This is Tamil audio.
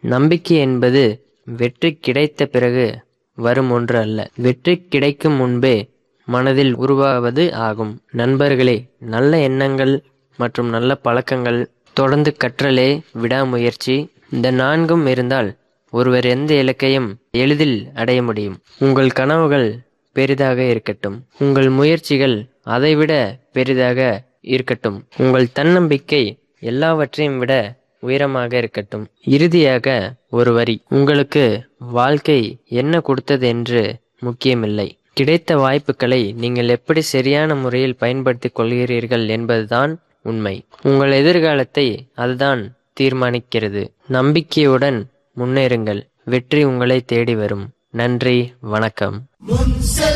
நம்பிக்கை என்பது வெற்றி கிடைத்த பிறகு வரும் ஒன்று அல்ல வெற்றி கிடைக்கும் முன்பே மனதில் உருவாவது ஆகும் நண்பர்களே நல்ல எண்ணங்கள் மற்றும் நல்ல பழக்கங்கள் தொடர்ந்து கற்றலே விடாமுயற்சி இந்த நான்கும் இருந்தால் ஒருவர் எந்த இலக்கையும் எளிதில் அடைய முடியும் உங்கள் கனவுகள் பெரிதாக இருக்கட்டும் உங்கள் முயற்சிகள் அதைவிட பெரிதாக இருக்கட்டும் உங்கள் தன்னம்பிக்கை எல்லாவற்றையும் விட உயரமாக இருக்கட்டும் இறுதியாக ஒரு வரி உங்களுக்கு வாழ்க்கை என்ன கொடுத்தது என்று முக்கியமில்லை கிடைத்த வாய்ப்புகளை நீங்கள் எப்படி சரியான முறையில் பயன்படுத்திக் கொள்கிறீர்கள் என்பதுதான் உண்மை உங்கள் எதிர்காலத்தை அதுதான் தீர்மானிக்கிறது நம்பிக்கையுடன் முன்னேறுங்கள் வெற்றி உங்களை தேடி வரும் நன்றி வணக்கம்